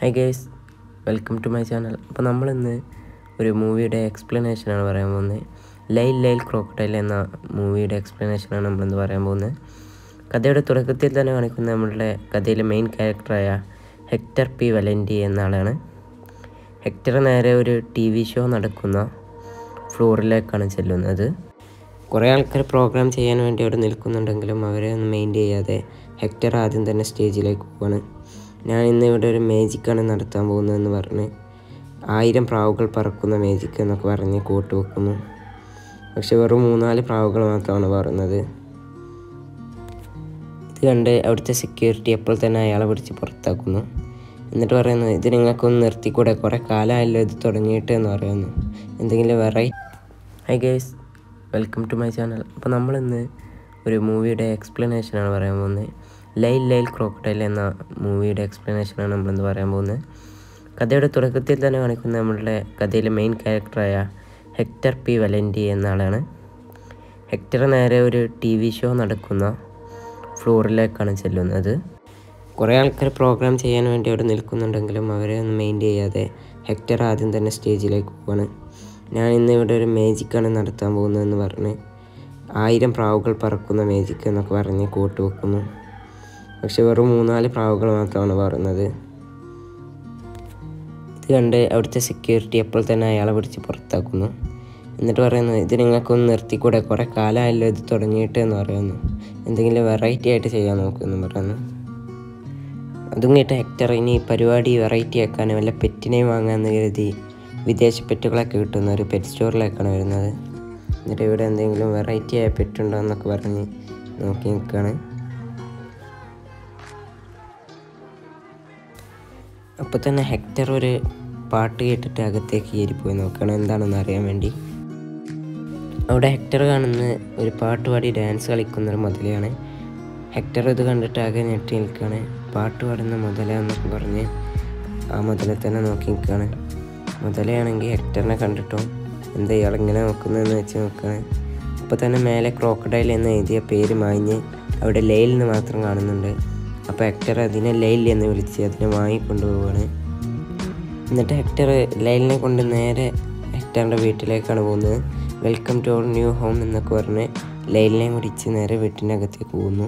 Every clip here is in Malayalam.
high guys welcome to my channel അപ്പോൾ നമ്മളിന്ന് ഒരു മൂവിയുടെ എക്സ്പ്ലനേഷനാണ് പറയാൻ പോകുന്നത് ലൈൽ ലൈൽ ക്രോക്കട്ടൈൽ എന്ന മൂവിയുടെ എക്സ്പ്ലനേഷനാണ് നമ്മളിന്ന് പറയാൻ പോകുന്നത് കഥയുടെ തുടക്കത്തിൽ തന്നെ കാണിക്കുന്ന നമ്മളുടെ കഥയിലെ മെയിൻ ക്യാരക്ടറായ ഹെക്ടർ പി വലൻറ്റി എന്ന ആളാണ് ഹെക്ടർ നേരെ ഒരു ടി വി ഷോ നടക്കുന്ന ഫ്ലോറിലേക്കാണ് ചെല്ലുന്നത് കുറേ ആൾക്കാർ പ്രോഗ്രാം ചെയ്യാൻ വേണ്ടി അവിടെ നിൽക്കുന്നുണ്ടെങ്കിലും അവരെ ഒന്നും മെയിൻറ്റ് ചെയ്യാതെ ഹെക്ടർ ആദ്യം തന്നെ സ്റ്റേജിലേക്ക് പോവാണ് ഞാൻ ഇന്ന് ഇവിടെ ഒരു മേജിക്കാണ് നടത്താൻ പോകുന്നതെന്ന് പറഞ്ഞ് ആയിരം പ്രാവുകൾ പറക്കുന്ന മേജിക്ക് എന്നൊക്കെ പറഞ്ഞ് കോട്ട് വെക്കുന്നു പക്ഷെ വെറും മൂന്നാല് പ്രാവുകൾ മാത്രമാണ് പറയുന്നത് ഇത് കണ്ട് അവിടുത്തെ സെക്യൂരിറ്റി അപ്പോൾ തന്നെ അയാളെ പിടിച്ച് പുറത്താക്കുന്നു എന്നിട്ട് പറയുന്നു ഇത് നിങ്ങൾക്കൊന്ന് നിർത്തിക്കൂടെ കുറേ കാലമായല്ലോ ഇത് തുടങ്ങിയിട്ട് എന്ന് പറയുന്നു എന്തെങ്കിലും variety hi guys welcome to my channel അപ്പോൾ നമ്മളിന്ന് ഒരു മൂവിയുടെ എക്സ്പ്ലനേഷനാണ് പറയാൻ പോകുന്നത് ലൈൽ ലൈൽ ക്രോക്കട്ടൈൽ എന്ന മൂവിയുടെ എക്സ്പ്ലനേഷനാണ് നമ്മളിന്ന് പറയാൻ പോകുന്നത് കഥയുടെ തുടക്കത്തിൽ തന്നെ കാണിക്കുന്ന നമ്മളുടെ കഥയിലെ മെയിൻ ക്യാരക്ടറായ ഹെക്ടർ പി വലൻറ്റി എന്ന ആളാണ് ഹെക്ടർ നേരെ ഒരു ടി വി ഷോ നടക്കുന്ന ഫ്ലോറിലേക്കാണ് ചെല്ലുന്നത് കുറേ ആൾക്കാർ പ്രോഗ്രാം ചെയ്യാൻ വേണ്ടി അവിടെ നിൽക്കുന്നുണ്ടെങ്കിലും അവരെ ഒന്നും മെയിൻറ്റ് ചെയ്യാതെ ഹെക്ടർ ആദ്യം തന്നെ സ്റ്റേജിലേക്ക് പോവാണ് ഞാൻ ഇന്ന് ഇവിടെ ഒരു മേജിക്കാണ് നടത്താൻ പോകുന്നതെന്ന് പറഞ്ഞ് ആയിരം പ്രാവുകൾ പറക്കുന്ന മേജിക്ക് എന്നൊക്കെ പറഞ്ഞ് കോട്ട് വെക്കുന്നു പക്ഷെ വെറും മൂന്നാല് പ്രാവുകൾ മാത്രമാണ് പറയുന്നത് ഇത് കണ്ട് അവിടുത്തെ സെക്യൂരിറ്റി അപ്പോൾ തന്നെ അയാളെ പിടിച്ച് പുറത്താക്കുന്നു എന്നിട്ട് പറയുന്നു ഇത് നിങ്ങൾക്കൊന്ന് നിർത്തിക്കൂടെ കുറേ കാലമായല്ലോ ഇത് തുടങ്ങിയിട്ട് എന്ന് പറയുന്നു എന്തെങ്കിലും വെറൈറ്റി ആയിട്ട് ചെയ്യാൻ നോക്കുമെന്ന് പറയുന്നു അതും കേട്ട് ഹെക്ടർ ഇനി പരിപാടി വെറൈറ്റി ആക്കാൻ വല്ല പെറ്റിനെയും വാങ്ങാമെന്ന് കരുതി വിദേശ പെറ്റുകളൊക്കെ കിട്ടുന്ന ഒരു പെറ്റ് സ്റ്റോറിലേക്കാണ് വരുന്നത് എന്നിട്ട് ഇവിടെ എന്തെങ്കിലും വെറൈറ്റി ആയ പെറ്റുണ്ടോ എന്നൊക്കെ പറഞ്ഞ് നോക്കി നിൽക്കുകയാണ് അപ്പോൾ തന്നെ ഹെക്ടർ ഒരു പാട്ട് കേട്ടിട്ട് അകത്തേക്ക് കയറിപ്പോയി നോക്കണം എന്താണെന്ന് അറിയാൻ വേണ്ടി അവിടെ ഹെക്ടർ കാണുന്ന ഒരു പാട്ട് പാടി ഡാൻസ് കളിക്കുന്ന ഒരു മുതലയാണ് ഹെക്ടർ ഇത് കണ്ടിട്ട് ആകെ ഞെട്ടി നിൽക്കുകയാണ് പാട്ട് പാടുന്ന മുതല എന്നൊക്കെ പറഞ്ഞ് ആ മുതലെ തന്നെ നോക്കി നിൽക്കുകയാണ് മുതലയാണെങ്കിൽ ഹെക്ടറിനെ കണ്ടിട്ടോ എന്താ ഇയാളിങ്ങനെ നോക്കുന്നതെന്ന് വെച്ച് നോക്കുകയാണ് അപ്പോൾ തന്നെ മേലെ ക്രോക്കഡൈൽ എന്ന് എഴുതിയ പേര് മാഞ്ഞ് അവിടെ ലെയിൽ എന്ന് മാത്രം കാണുന്നുണ്ട് അപ്പോൾ ഹെക്ടർ അതിനെ ലൈൽ എന്ന് വിളിച്ച് അതിനെ വാങ്ങിക്കൊണ്ടുപോവാണ് എന്നിട്ട് ഹെക്ടർ ലൈലിനെ കൊണ്ട് നേരെ ഹെക്ടറിൻ്റെ വീട്ടിലേക്കാണ് പോകുന്നത് welcome to our new home എന്നൊക്കെ പറഞ്ഞ് ലൈലിനെ പിടിച്ച് നേരെ വീട്ടിൻ്റെ അകത്തേക്ക് പോകുന്നു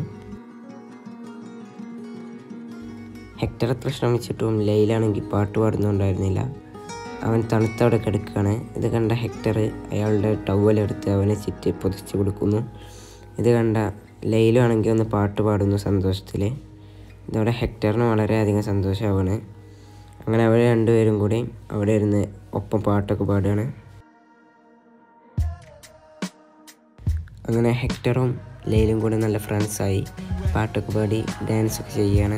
ഹെക്ടർ എത്ര ശ്രമിച്ചിട്ടും ലൈലാണെങ്കിൽ പാട്ട് പാടുന്നുണ്ടായിരുന്നില്ല അവൻ തണുത്തവിടെ കിടക്കുകയാണ് ഇത് കണ്ട ഹെക്ടർ അയാളുടെ ടവലെടുത്ത് അവനെ ചുറ്റി പൊതിച്ച് കൊടുക്കുന്നു ഇത് കണ്ട ലൈലും ആണെങ്കിൽ ഒന്ന് പാട്ട് പാടുന്നു സന്തോഷത്തിൽ ഇതോടെ ഹെക്ടറിന് വളരെയധികം സന്തോഷമാവാണ് അങ്ങനെ അവർ രണ്ടുപേരും കൂടി അവിടെ ഇരുന്ന് ഒപ്പം പാട്ടൊക്കെ പാടുകയാണ് അങ്ങനെ ഹെക്ടറും ലൈലും കൂടി നല്ല ഫ്രണ്ട്സായി പാട്ടൊക്കെ പാടി ഡാൻസൊക്കെ ചെയ്യുകയാണ്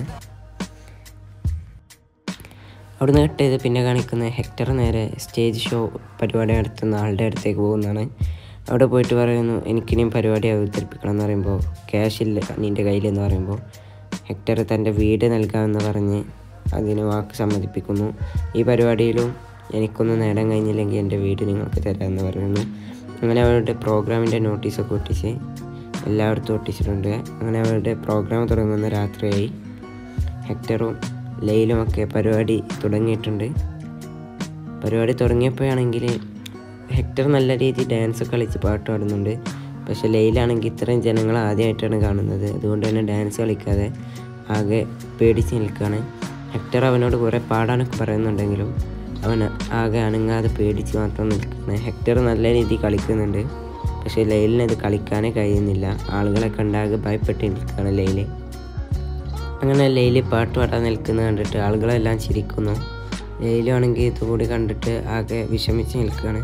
അവിടുന്ന് കട്ട് ചെയ്ത് പിന്നെ കാണിക്കുന്ന ഹെക്ടർ നേരെ സ്റ്റേജ് ഷോ പരിപാടി നടത്തുന്ന ആളുടെ അടുത്തേക്ക് പോകുന്നതാണ് അവിടെ പോയിട്ട് പറയുന്നു എനിക്കിനിയും പരിപാടി അവതരിപ്പിക്കണം എന്ന് പറയുമ്പോൾ ക്യാഷ് ഇല്ല നിൻ്റെ കയ്യിലെന്ന് പറയുമ്പോൾ ഹെക്ടർ തൻ്റെ വീട് നൽകാമെന്ന് പറഞ്ഞ് അതിന് വാക്ക് സമ്മതിപ്പിക്കുന്നു ഈ പരിപാടിയിലും എനിക്കൊന്നും നേടാൻ കഴിഞ്ഞില്ലെങ്കിൽ എൻ്റെ വീട് നിങ്ങൾക്ക് തരാമെന്ന് പറയുന്നു അങ്ങനെ അവരുടെ പ്രോഗ്രാമിൻ്റെ നോട്ടീസൊക്കെ ഒട്ടിച്ച് എല്ലായിടത്തും ഒട്ടിച്ചിട്ടുണ്ട് അങ്ങനെ അവരുടെ പ്രോഗ്രാം തുടങ്ങുന്ന രാത്രിയായി ഹെക്ടറും ലൈലുമൊക്കെ പരിപാടി തുടങ്ങിയിട്ടുണ്ട് പരിപാടി തുടങ്ങിയപ്പോഴാണെങ്കിൽ ഹെക്ടർ നല്ല രീതിയിൽ ഡാൻസ് കളിച്ച് പാട്ട് പാടുന്നുണ്ട് പക്ഷേ ലൈലാണെങ്കിൽ ഇത്രയും ജനങ്ങൾ ആദ്യമായിട്ടാണ് കാണുന്നത് അതുകൊണ്ട് തന്നെ ഡാൻസ് കളിക്കാതെ ആകെ പേടിച്ച് നിൽക്കുകയാണ് ഹെക്ടർ അവനോട് കുറേ പാടാനൊക്കെ പറയുന്നുണ്ടെങ്കിലും അവൻ ആകെ അനങ്ങാതെ പേടിച്ച് മാത്രം നിൽക്കുകയാണ് ഹെക്ടർ നല്ല രീതിയിൽ കളിക്കുന്നുണ്ട് പക്ഷേ ലൈലിന് അത് കളിക്കാനേ കഴിയുന്നില്ല ആളുകളെ കണ്ടാകെ ഭയപ്പെട്ട് നിൽക്കുകയാണ് ലൈല് അങ്ങനെ ലൈലി പാട്ട് പാടാൻ നിൽക്കുന്നത് കണ്ടിട്ട് ആളുകളെല്ലാം ചിരിക്കുന്നു ലൈലു ആണെങ്കിൽ ഇതുകൂടി കണ്ടിട്ട് ആകെ വിഷമിച്ച് നിൽക്കുകയാണ്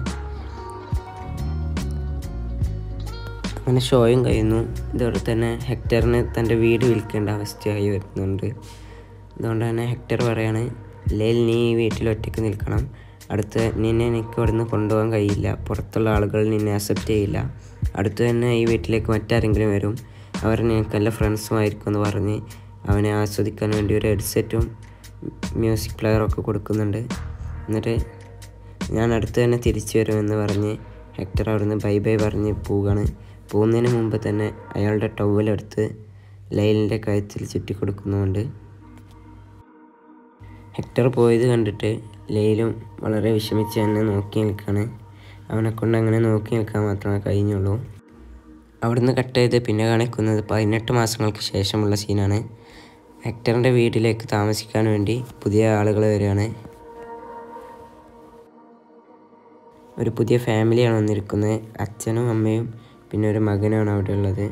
അങ്ങനെ ഷോയും കഴിയുന്നു ഇതോടെ തന്നെ ഹെക്ടറിന് തൻ്റെ വീട് വിൽക്കേണ്ട അവസ്ഥയായി വരുന്നുണ്ട് അതുകൊണ്ട് തന്നെ ഹെക്ടർ പറയാണ് ലൈൽ നീ ഈ വീട്ടിൽ ഒറ്റയ്ക്ക് നിൽക്കണം അടുത്ത് നിന്നെ എനിക്ക് ഇവിടുന്ന് കൊണ്ടുപോകാൻ കഴിയില്ല പുറത്തുള്ള ആളുകൾ നിന്നെ അക്സെപ്റ്റ് ചെയ്യില്ല അടുത്ത് തന്നെ ഈ വീട്ടിലേക്ക് മറ്റാരെങ്കിലും വരും അവർ നിനക്ക് നല്ല ഫ്രണ്ട്സുമായിരിക്കും എന്ന് പറഞ്ഞ് അവനെ ആസ്വദിക്കാൻ വേണ്ടി ഒരു ഹെഡ്സെറ്റും മ്യൂസിക് പ്ലെയറൊക്കെ കൊടുക്കുന്നുണ്ട് എന്നിട്ട് ഞാൻ അടുത്ത് തന്നെ തിരിച്ചു വരുമെന്ന് പറഞ്ഞ് ഹെക്ടർ അവിടുന്ന് ബൈ ബൈ പറഞ്ഞ് പോവുകയാണ് പോകുന്നതിന് മുമ്പ് തന്നെ അയാളുടെ ടവലെടുത്ത് ലൈലിൻ്റെ കഴുത്തിൽ ചുറ്റി കൊടുക്കുന്നുണ്ട് ഹെക്ടർ പോയത് കണ്ടിട്ട് ലെയിലും വളരെ വിഷമിച്ച് തന്നെ നോക്കി നിൽക്കുകയാണ് അവനെ കൊണ്ട് അങ്ങനെ നോക്കി നിൽക്കാൻ മാത്രമേ കഴിഞ്ഞുള്ളൂ അവിടുന്ന് കട്ട് ചെയ്ത് പിന്നെ കാണിക്കുന്നത് പതിനെട്ട് മാസങ്ങൾക്ക് ശേഷമുള്ള സീനാണ് ഹെക്ടറിൻ്റെ വീട്ടിലേക്ക് താമസിക്കാൻ വേണ്ടി പുതിയ ആളുകൾ വരികയാണ് ഒരു പുതിയ ഫാമിലിയാണ് വന്നിരിക്കുന്നത് അച്ഛനും അമ്മയും പിന്നെ ഒരു മകനാണ് അവിടെ ഉള്ളത്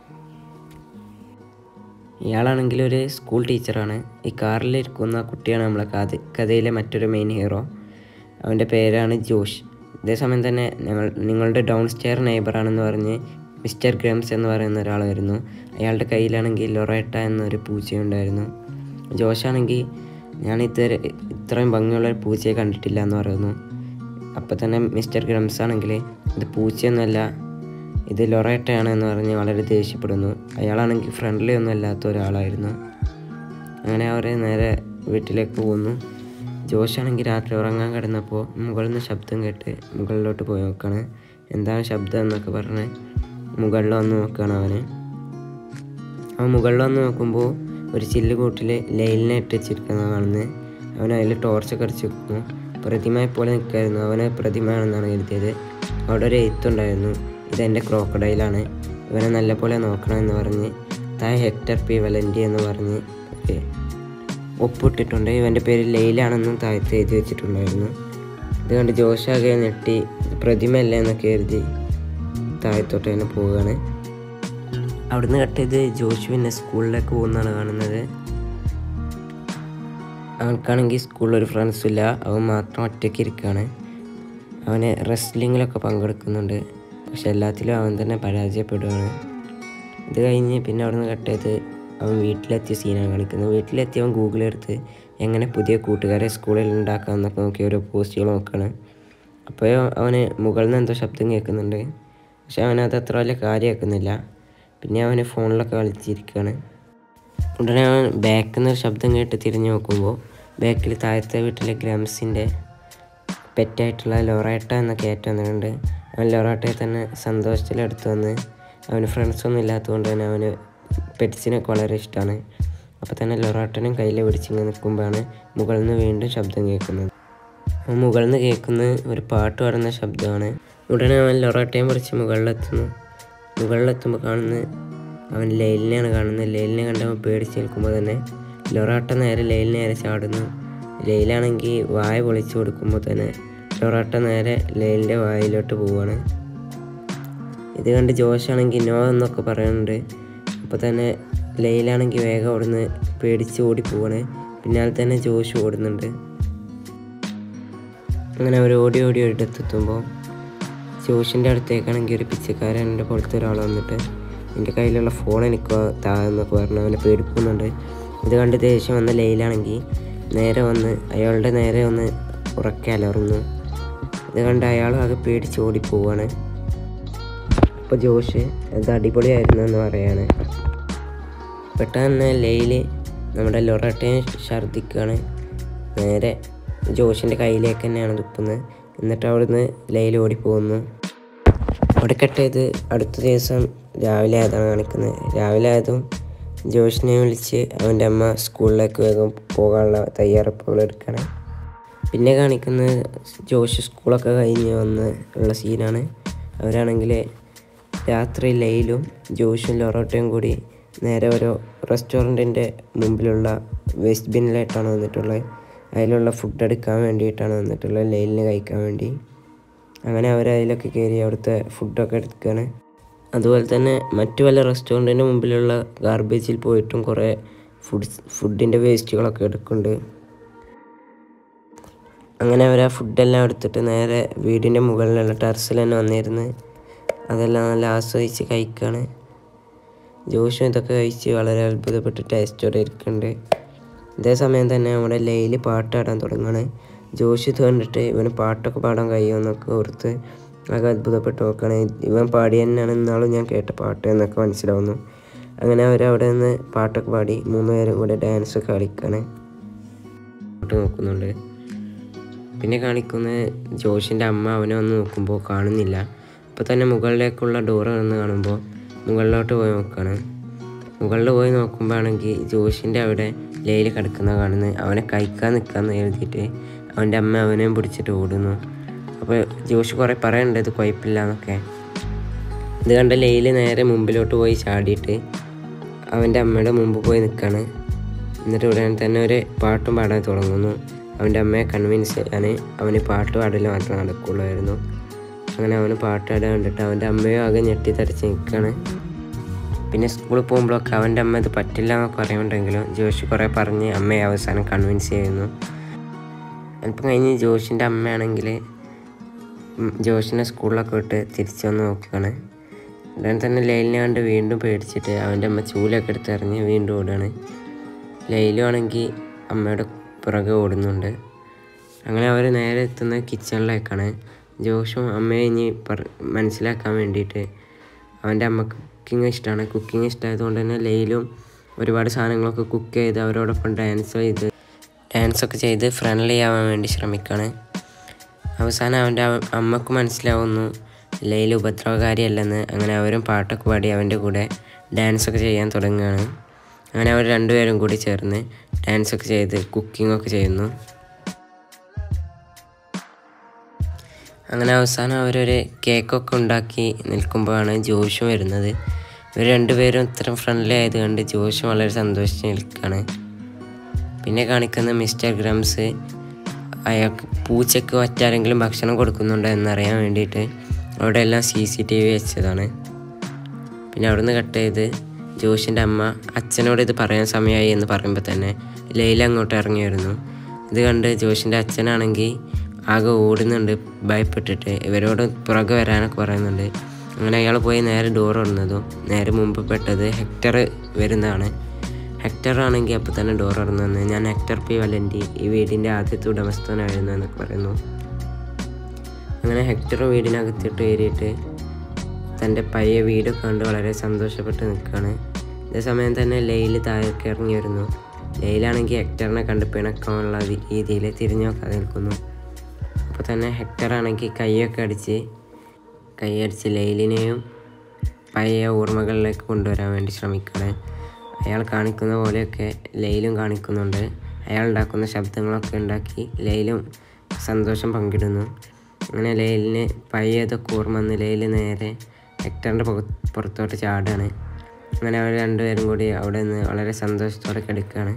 ഇയാളാണെങ്കിൽ ഒരു സ്കൂൾ ടീച്ചറാണ് ഈ കാറിലിരിക്കുന്ന കുട്ടിയാണ് നമ്മളെ കഥ കഥയിലെ മറ്റൊരു മെയിൻ ഹീറോ അവൻ്റെ പേരാണ് ജോഷ് ഇതേസമയം തന്നെ ഞങ്ങൾ നിങ്ങളുടെ ഡൗൺ സ്റ്റെയർ നെയ്ബറാണെന്ന് പറഞ്ഞ് മിസ്റ്റർ ഗ്രംസ് എന്ന് പറയുന്ന ഒരാൾ വരുന്നു അയാളുടെ കയ്യിലാണെങ്കിൽ ലൊറേട്ട എന്നൊരു പൂച്ചയുണ്ടായിരുന്നു ജോഷാണെങ്കിൽ ഞാൻ ഇതുവരെ ഇത്രയും ഭംഗിയുള്ള ഒരു പൂച്ചയെ കണ്ടിട്ടില്ല എന്ന് പറയുന്നു അപ്പോൾ തന്നെ മിസ്റ്റർ ഗ്രംസ് ആണെങ്കിൽ ഇത് പൂച്ചയൊന്നുമല്ല ഇത് ലൊറേട്ടയാണ് എന്ന് പറഞ്ഞ് വളരെ ദേഷ്യപ്പെടുന്നു അയാളാണെങ്കിൽ ഫ്രണ്ട്ലി ഒന്നും അല്ലാത്ത ഒരാളായിരുന്നു അങ്ങനെ അവർ നേരെ വീട്ടിലേക്ക് പോകുന്നു ജോഷാണെങ്കിൽ രാത്രി ഉറങ്ങാൻ കിടന്നപ്പോൾ മുകളിൽ നിന്ന് ശബ്ദം കേട്ട് മുകളിലോട്ട് പോയി നോക്കാണ് എന്താണ് ശബ്ദം എന്നൊക്കെ പറഞ്ഞ് മുകളിൽ വന്ന് നോക്കുകയാണ് അവന് അവൻ മുകളിൽ വന്ന് നോക്കുമ്പോൾ ഒരു ചില്ല് കൂട്ടിൽ ലൈലിനെ ഇട്ട് വെച്ചിരിക്കുന്നത് കാണുന്നത് അവൻ അതിൽ ടോർച്ചൊക്കെ അടിച്ച് വെക്കുന്നു പ്രതിമയെ പോലെ നിൽക്കായിരുന്നു അവന് പ്രതിമയാണെന്നാണ് കരുതിയത് അവിടെ ഒരു എഴുത്തുണ്ടായിരുന്നു ഇതെൻ്റെ ക്രോക്കഡൈലാണ് ഇവനെ നല്ലപോലെ നോക്കണം എന്ന് പറഞ്ഞ് താഴെ ഹെക്ടർ പി വലൻറ്റി എന്ന് പറഞ്ഞ് ഒരു ഒപ്പിട്ടിട്ടുണ്ട് ഇവൻ്റെ പേര് ലൈലാണെന്നും താഴത്ത് എഴുതി വെച്ചിട്ടുണ്ടായിരുന്നു ഇത് കണ്ട് ജോഷാകെ ഞെട്ടി പ്രതിമയല്ലേ എന്നൊക്കെ കരുതി താഴത്തോട്ട് തന്നെ പോവുകയാണ് അവിടുന്ന് കട്ട് ചെയ്ത് ജോഷു പിന്നെ സ്കൂളിലേക്ക് പോകുന്നതാണ് കാണുന്നത് അവൻക്കാണെങ്കിൽ സ്കൂളിൽ ഒരു ഫ്രണ്ട്സും ഇല്ല അവൻ മാത്രം ഒറ്റയ്ക്ക് ഇരിക്കുകയാണ് അവന് റെസ്ലിങ്ങിലൊക്കെ പങ്കെടുക്കുന്നുണ്ട് പക്ഷെ എല്ലാത്തിലും അവൻ തന്നെ പരാജയപ്പെടുകയാണ് ഇത് കഴിഞ്ഞ് പിന്നെ അവിടുന്ന് കട്ട് ചെയ്ത് അവൻ വീട്ടിലെത്തിയ സീനാണ് കാണിക്കുന്നത് വീട്ടിലെത്തി അവൻ ഗൂഗിൾ എടുത്ത് എങ്ങനെ പുതിയ കൂട്ടുകാരെ സ്കൂളിൽ ഉണ്ടാക്കാമെന്നൊക്കെ നോക്കി ഓരോ പോസ്റ്റുകൾ നോക്കുകയാണ് അപ്പോൾ അവന് മുകളിൽ നിന്ന് എന്തോ ശബ്ദം കേൾക്കുന്നുണ്ട് പക്ഷെ അവനത് അത്ര വലിയ കാര്യമാക്കുന്നില്ല പിന്നെ അവന് ഫോണിലൊക്കെ കളിച്ചിരിക്കുകയാണ് ഉടനെ അവൻ ബാക്കിൽ നിന്ന് ഒരു ശബ്ദം കേട്ട് തിരിഞ്ഞു നോക്കുമ്പോൾ ബാക്കിൽ താഴത്തെ വീട്ടിലെ ഗ്രംസിൻ്റെ പെറ്റായിട്ടുള്ള ലൊറേട്ട എന്ന കയറ്റം വന്നിട്ടുണ്ട് അവൻ ലൊറേട്ടയെ തന്നെ സന്തോഷത്തിലെടുത്ത് വന്ന് അവന് ഫ്രണ്ട്സൊന്നും ഇല്ലാത്തതുകൊണ്ട് തന്നെ അവന് പെറ്റ്സിനൊക്കെ വളരെ ഇഷ്ടമാണ് അപ്പോൾ തന്നെ ലൊറാട്ടനും കയ്യിൽ പിടിച്ചിങ്ങനെ നിൽക്കുമ്പോഴാണ് മുകളിൽ നിന്ന് വീണ്ടും ശബ്ദം കേൾക്കുന്നത് അവൻ മുകളിൽ നിന്ന് കേൾക്കുന്ന ഒരു പാട്ട് പാടുന്ന ശബ്ദമാണ് ഉടനെ അവൻ ലൊറാട്ടയും പിടിച്ച് മുകളിലെത്തുന്നു മുകളിലെത്തുമ്പോൾ കാണുന്നത് അവൻ ലൈലിനെയാണ് കാണുന്നത് ലൈലിനെ കണ്ട് അവൻ പേടിച്ച് നിൽക്കുമ്പോൾ തന്നെ ലൊറാട്ട നേരെ ലൈലിന് നേരെ ചാടുന്നു ലൈലാണെങ്കിൽ വായ പൊളിച്ചു കൊടുക്കുമ്പോൾ തന്നെ ലൊറാട്ട നേരെ ലൈലിൻ്റെ വായിലോട്ട് പോവുകയാണ് ഇത് കണ്ട് ജോഷാണെങ്കിൽ നോ എന്നൊക്കെ പറയുന്നുണ്ട് അപ്പോൾ തന്നെ ലൈലാണെങ്കിൽ വേഗം അവിടുന്ന് പേടിച്ച് ഓടി പോവാണ് പിന്നാലെ തന്നെ ജോഷ് ഓടുന്നുണ്ട് അങ്ങനെ അവർ ഓടി ഓടി ഒരിടത്തെത്തുമ്പോൾ ജോഷിൻ്റെ അടുത്തേക്കാണെങ്കിൽ ഒരു പിച്ചക്കാരൻ എൻ്റെ പുറത്ത് ഒരാൾ വന്നിട്ട് എൻ്റെ കയ്യിലുള്ള ഫോൺ എനിക്ക് താന്നൊക്കെ പറഞ്ഞ് അവനെ പേടിക്കുന്നുണ്ട് ഇത് കണ്ട് ദേഷ്യം വന്ന ലൈലാണെങ്കിൽ നേരെ വന്ന് അയാളുടെ നേരെ ഒന്ന് ഉറക്കെ അലറുന്നു ഇത് കണ്ട് അയാൾ ആകെ പേടിച്ച് ഓടി പോവാണ് അപ്പോൾ ജോഷ് അത് അടിപൊളിയായിരുന്നു എന്ന് പറയാണ് പെട്ടെന്ന് ലൈല് നമ്മുടെ ലൊറട്ടയെ ഛർദ്ദിക്കുകയാണ് നേരെ ജോഷിൻ്റെ കയ്യിലേക്ക് തന്നെയാണ് തുപ്പുന്നത് എന്നിട്ട് അവിടുന്ന് ലൈൽ ഓടിപ്പോകുന്നു അവിടെ കട്ട് ചെയ്ത് അടുത്ത ദിവസം രാവിലെ ആയതാണ് കാണിക്കുന്നത് രാവിലെ ആയതും ജോഷിനെ വിളിച്ച് അവൻ്റെ അമ്മ സ്കൂളിലേക്ക് വേഗം പോകാനുള്ള തയ്യാറെടുപ്പുകൾ എടുക്കണം പിന്നെ കാണിക്കുന്നത് ജോഷ് സ്കൂളൊക്കെ കഴിഞ്ഞ് വന്ന് ഉള്ള സീനാണ് അവരാണെങ്കിൽ രാത്രി ലൈലും ജോഷും ലൊറോട്ടയും കൂടി നേരെ ഒരു റെസ്റ്റോറൻറ്റിൻ്റെ മുമ്പിലുള്ള വേസ്റ്റ് ബിന്നിലായിട്ടാണ് വന്നിട്ടുള്ളത് അതിലുള്ള ഫുഡ് എടുക്കാൻ വേണ്ടിയിട്ടാണ് വന്നിട്ടുള്ളത് ലൈലിന് കഴിക്കാൻ വേണ്ടി അങ്ങനെ അവർ അതിലൊക്കെ കയറി അവിടുത്തെ ഫുഡൊക്കെ എടുക്കുകയാണ് അതുപോലെ തന്നെ മറ്റു പല റെസ്റ്റോറൻറ്റിൻ്റെ മുമ്പിലുള്ള ഗാർബേജിൽ പോയിട്ടും കുറേ ഫുഡ്സ് ഫുഡിൻ്റെ വേസ്റ്റുകളൊക്കെ എടുക്കുന്നുണ്ട് അങ്ങനെ അവർ ആ ഫുഡെല്ലാം എടുത്തിട്ട് നേരെ വീടിൻ്റെ മുകളിലുള്ള ടെറസിൽ തന്നെ വന്നിരുന്ന് അതെല്ലാം നല്ല ആസ്വദിച്ച് കഴിക്കുകയാണ് ജോഷും ഇതൊക്കെ കഴിച്ച് വളരെ അത്ഭുതപ്പെട്ട് ടേസ്റ്റോടെ ഇരിക്കുന്നുണ്ട് ഇതേ സമയം തന്നെ നമ്മുടെ ലൈല് പാട്ട് പാടാൻ തുടങ്ങുകയാണ് ജോഷ് ഇത് കണ്ടിട്ട് ഇവന് പാട്ടൊക്കെ പാടാൻ കഴിയുമെന്നൊക്കെ ഓർത്ത് ആകെ അത്ഭുതപ്പെട്ട് നോക്കുകയാണ് ഇവൻ പാടി തന്നെയാണ് ഇന്നാളും ഞാൻ കേട്ട പാട്ട് എന്നൊക്കെ മനസ്സിലാവുന്നു അങ്ങനെ അവർ അവിടെ നിന്ന് പാട്ടൊക്കെ പാടി മൂന്ന് പേരും കൂടെ ഡാൻസ് ഒക്കെ കളിക്കുകയാണ് പാട്ട് നോക്കുന്നുണ്ട് പിന്നെ കാണിക്കുന്നത് ജോഷിൻ്റെ അമ്മ അവനെ വന്ന് നോക്കുമ്പോൾ കാണുന്നില്ല അപ്പോൾ തന്നെ മുകളിലേക്കുള്ള ഡോറ് വന്ന് കാണുമ്പോൾ മുകളിലോട്ട് പോയി നോക്കുകയാണ് മുകളിൽ പോയി നോക്കുമ്പോഴാണെങ്കിൽ ജോഷിൻ്റെ അവിടെ ലൈൽ കിടക്കുന്ന കാണുന്നത് അവനെ കഴിക്കാൻ നിൽക്കാന്ന് എഴുതിയിട്ട് അവൻ്റെ അമ്മ അവനെയും പിടിച്ചിട്ട് ഓടുന്നു അപ്പോൾ ജോഷ് കുറേ പറയുന്നുണ്ട് ഇത് കുഴപ്പമില്ല എന്നൊക്കെ ഇത് കണ്ട ലൈല് നേരെ മുമ്പിലോട്ട് പോയി ചാടിയിട്ട് അവൻ്റെ അമ്മയുടെ മുമ്പ് പോയി നിൽക്കുകയാണ് എന്നിട്ട് ഉടനെ തന്നെ ഒരു പാട്ടും പാടാൻ തുടങ്ങുന്നു അവൻ്റെ അമ്മയെ കൺവിൻസ് ചെയ്യാൻ അവന് പാട്ട് പാടൽ മാത്രമേ നടക്കുള്ളായിരുന്നു അങ്ങനെ അവന് പാട്ട് പാടാൻ കണ്ടിട്ട് അവൻ്റെ അമ്മയും ആകെ ഞെട്ടിത്തരച്ച് നിൽക്കുകയാണ് പിന്നെ സ്കൂളിൽ പോകുമ്പോഴൊക്കെ അവൻ്റെ അമ്മ ഇത് പറ്റില്ല എന്നൊക്കെ പറയുന്നുണ്ടെങ്കിലും ജോഷി കുറേ പറഞ്ഞ് അമ്മയെ അവസാനം കൺവിൻസ് ചെയ്യുന്നു അല്പം കഴിഞ്ഞ് ജോഷിൻ്റെ അമ്മയാണെങ്കിൽ ഉം, ജോഷിനെ സ്കൂളിലൊക്കെ വിട്ട് തിരിച്ചു വന്ന് നോക്കുകയാണ് ഉടനെ തന്നെ ലൈലിനെ കണ്ട് വീണ്ടും പേടിച്ചിട്ട് അവൻ്റെ അമ്മ ചൂലൊക്കെ എടുത്ത് എറിഞ്ഞ് വീണ്ടും ഓടുകയാണ് ലൈലും ആണെങ്കിൽ അമ്മയുടെ പുറകെ ഓടുന്നുണ്ട് അങ്ങനെ അവർ നേരെ എത്തുന്നത് കിച്ചണിലേക്കാണ് ജോഷും അമ്മയെ ഇനി പറ മനസ്സിലാക്കാൻ വേണ്ടിയിട്ട് അവൻ്റെ അമ്മക്ക് കുക്കിംഗ് ഇഷ്ടമാണ് കുക്കിംഗ് ഇഷ്ടമായതുകൊണ്ട് തന്നെ ലൈലും ഒരുപാട് സാധനങ്ങളൊക്കെ കുക്ക് ചെയ്ത് അവരോടൊപ്പം ഡാൻസ് ചെയ്ത് ഡാൻസൊക്കെ ചെയ്ത് ഫ്രണ്ട്ലി ആവാൻ വേണ്ടി ശ്രമിക്കുകയാണ് അവസാനം അവൻ്റെ അമ്മ- അമ്മക്ക് മനസ്സിലാവുന്നു ലൈല ഉപദ്രവകാരിയല്ലെന്ന് അങ്ങനെ അവരും പാട്ടൊക്കെ പാടി അവൻ്റെ കൂടെ ഡാൻസൊക്കെ ചെയ്യാൻ തുടങ്ങുകയാണ് അങ്ങനെ അവർ രണ്ടുപേരും കൂടി ചേർന്ന് ഡാൻസൊക്കെ ചെയ്ത് കുക്കിങ്ങൊക്കെ ചെയ്യുന്നു അങ്ങനെ അവസാനം അവരൊരു കേക്കൊക്കെ ഉണ്ടാക്കി നിൽക്കുമ്പോഴാണ് ജോഷും വരുന്നത് ഇവർ രണ്ടുപേരും ഇത്രയും ഫ്രണ്ട്ലി ആയത് കണ്ട് ജോഷും വളരെ സന്തോഷിച്ച് നിൽക്കുകയാണ് പിന്നെ കാണിക്കുന്ന മിസ്റ്റർ ഗ്രംസ് അയാൾക്ക് പൂച്ചയ്ക്ക് മറ്റാരെങ്കിലും ഭക്ഷണം കൊടുക്കുന്നുണ്ടോ എന്നറിയാൻ വേണ്ടിയിട്ട് അവിടെ എല്ലാം സി സി ടി വി വെച്ചതാണ് പിന്നെ അവിടുന്ന് കട്ട് ചെയ്ത് ജോഷിൻ്റെ അമ്മ അച്ഛനോട് ഇത് പറയാൻ സമയമായി എന്ന് പറയുമ്പോൾ തന്നെ ലൈല അങ്ങോട്ട് ഇറങ്ങി വരുന്നു ഇത് കണ്ട് ജോഷിൻ്റെ അച്ഛനാണെങ്കിൽ ആകെ ഓടുന്നുണ്ട് ഭയപ്പെട്ടിട്ട് ഇവരോട് പുറകെ വരാനൊക്കെ പറയുന്നുണ്ട് അങ്ങനെ അയാൾ പോയി നേരെ ഡോർ തുറന്നതും നേരെ മുമ്പ് പെട്ടത് ഹെക്ടർ വരുന്നതാണ് ഹെക്ടർ ആണെങ്കിൽ അപ്പോൾ തന്നെ ഡോർ തുറന്നു ഞാൻ ഹെക്ടർ പി വലൻറ്റി ഈ വീടിൻ്റെ ആദ്യത്തെ ഉടമസ്ഥനായിരുന്നു എന്നൊക്കെ പറയുന്നു അങ്ങനെ ഹെക്ടർ വീടിനകത്തിട്ട് കയറിയിട്ട് തൻ്റെ പഴയ വീട് കണ്ട് വളരെ സന്തോഷപ്പെട്ട് നിൽക്കുകയാണ് ഇതേ സമയം തന്നെ ലൈല് താഴേക്ക് ഇറങ്ങി വരുന്നു ലൈലാണെങ്കിൽ ഹെക്ടറിനെ കണ്ട് പിണക്കമുള്ള രീതിയിൽ തിരിഞ്ഞു നോക്കാതെ നിൽക്കുന്നു അപ്പോൾ തന്നെ ഹെക്ടർ ആണെങ്കിൽ കൈയൊക്കെ അടിച്ച് കൈയടിച്ച് ലൈലിനെയും പഴയ ഓർമ്മകളിലേക്ക് കൊണ്ടുവരാൻ വേണ്ടി ശ്രമിക്കുകയാണ് അയാൾ കാണിക്കുന്ന പോലെയൊക്കെ ലൈലും കാണിക്കുന്നുണ്ട് അയാൾ ഉണ്ടാക്കുന്ന ശബ്ദങ്ങളൊക്കെ ഉണ്ടാക്കി ലൈലും സന്തോഷം പങ്കിടുന്നു അങ്ങനെ ലൈലിന് പഴയതൊക്കെ ഓർമ്മ വന്ന് ലൈല് നേരെ ഹെക്ടറിൻ്റെ പുറത്തോട്ട് ചാടുകയാണ് അങ്ങനെ അവർ രണ്ടുപേരും കൂടി അവിടെ നിന്ന് വളരെ സന്തോഷത്തോടെ കിടക്കുകയാണ്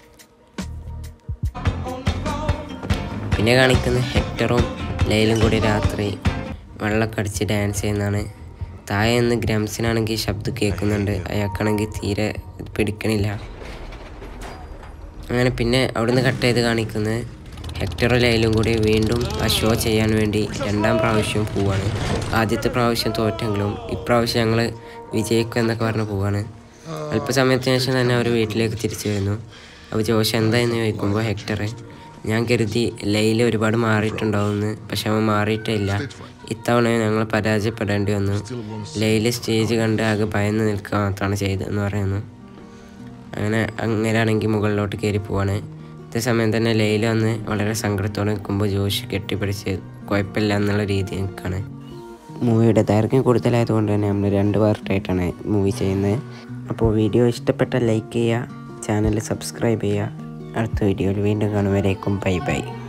പിന്നെ കാണിക്കുന്ന ഹെക്ടറും ലൈലും കൂടി രാത്രി വെള്ളമൊക്കെ അടിച്ച് ഡാൻസ് ചെയ്യുന്നതാണ് താഴെ നിന്ന് ഗ്രംസിനാണെങ്കിൽ ശബ്ദം കേൾക്കുന്നുണ്ട് അയാൾക്കാണെങ്കിൽ തീരെ പിടിക്കണില്ല അങ്ങനെ പിന്നെ അവിടുന്ന് കട്ട് ചെയ്ത് കാണിക്കുന്നത് ഹെക്ടറും ലൈലും കൂടി വീണ്ടും ആ ഷോ ചെയ്യാൻ വേണ്ടി രണ്ടാം പ്രാവശ്യം പോവാണ് ആദ്യത്തെ പ്രാവശ്യം തോറ്റെങ്കിലും ഇപ്രാവശ്യം ഞങ്ങൾ വിജയിക്കും എന്നൊക്കെ പറഞ്ഞ് പോവാണ് അല്പസമയത്തിന് ശേഷം തന്നെ അവർ വീട്ടിലേക്ക് തിരിച്ചു വരുന്നു അപ്പോൾ ജോഷ് എന്തായെന്ന് ചോദിക്കുമ്പോൾ ഹെക്ടർ ഞാൻ കരുതി ലൈല ഒരുപാട് മാറിയിട്ടുണ്ടാവുമെന്ന് പക്ഷെ അവൻ മാറിയിട്ടേ ഇല്ല ഇത്തവണ ഞങ്ങൾ പരാജയപ്പെടേണ്ടി വന്നു ലൈല സ്റ്റേജ് കണ്ട് ആകെ ഭയന്ന് നിൽക്കുക മാത്രമാണ് ചെയ്തതെന്ന് പറയുന്നു അങ്ങനെ അങ്ങനെയാണെങ്കിൽ മുകളിലോട്ട് കയറി പോവാണ് ഇതേ സമയം തന്നെ ലൈല വന്ന് വളരെ സങ്കടത്തോടെ നിൽക്കുമ്പോൾ ജോഷി കെട്ടിപ്പിടിച്ച് കുഴപ്പമില്ല എന്നുള്ള രീതി നിൽക്കുകയാണ് മൂവിയുടെ ദൈർഘ്യം കൂടുതലായതുകൊണ്ട് തന്നെ നമ്മൾ രണ്ട് പാർട്ടായിട്ടാണ് മൂവി ചെയ്യുന്നത് അപ്പോൾ വീഡിയോ ഇഷ്ടപ്പെട്ട ലൈക്ക് ചെയ്യുക ചാനൽ സബ്സ്ക്രൈബ് ചെയ്യുക അടുത്ത വീഡിയോയിൽ വീണ്ടും കാണുവരേക്കും ബൈ ബൈ